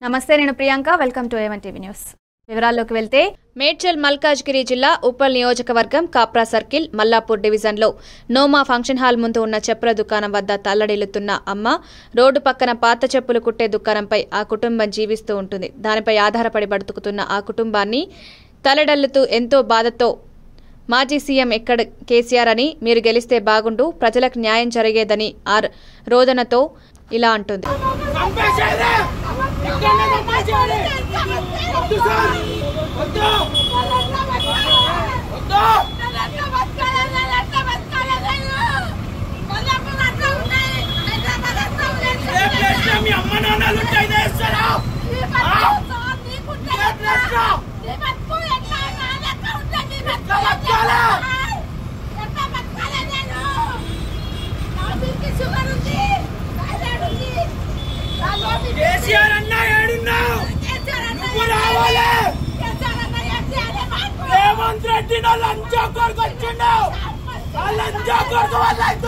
నమస్తే నేను Priyanka welcome to A one TV news వివరాల్లోకి వెళ్తే మేడ్చల్ మల్కాజ్గిరి జిల్లా ఉప్పల్ నియోజకవర్గం కాప్రా సర్కిల్ మల్లాపూర్ డివిజన్లో నోమా ఫంక్షన్ హాల్ ముందు ఉన్న చెప్పుల దుకాణం వద్ద తల్లడిల్లుతున్న అమ్మ రోడ్డు పక్కన పాత చెప్పులు కుట్టే దుకాణంపై ఆ కుటుంబం జీవిస్తూ ఉంటుంది దానిపై ఆధారపడి బతుకుతున్న ఆ కుటుంబాన్ని తలడల్లుతూ ఎంతో బాధతో మాజీ సీఎం ఎక్కడ కేసీఆర్ అని మీరు గెలిస్తే బాగుండు ప్రజలకు న్యాయం జరిగేదని ఆర్ రోదనతో ఇలా అంటుంది చంపేసేది ఇక్కడనే చంపేసేది వద్దు సార్ వద్దు వద్దు ఏ ప్లేస్ లో మీ అమ్మ నాన్నలు ఉంటే ఇదే ఇస్తారా కేసీఆర్ అన్న ఏడున్నావు నువ్వు రావాలి రేవంత్ రెడ్డి నా లంచా కొడుకు వచ్చిండు ఆ లంచా కొడుకు వల్ల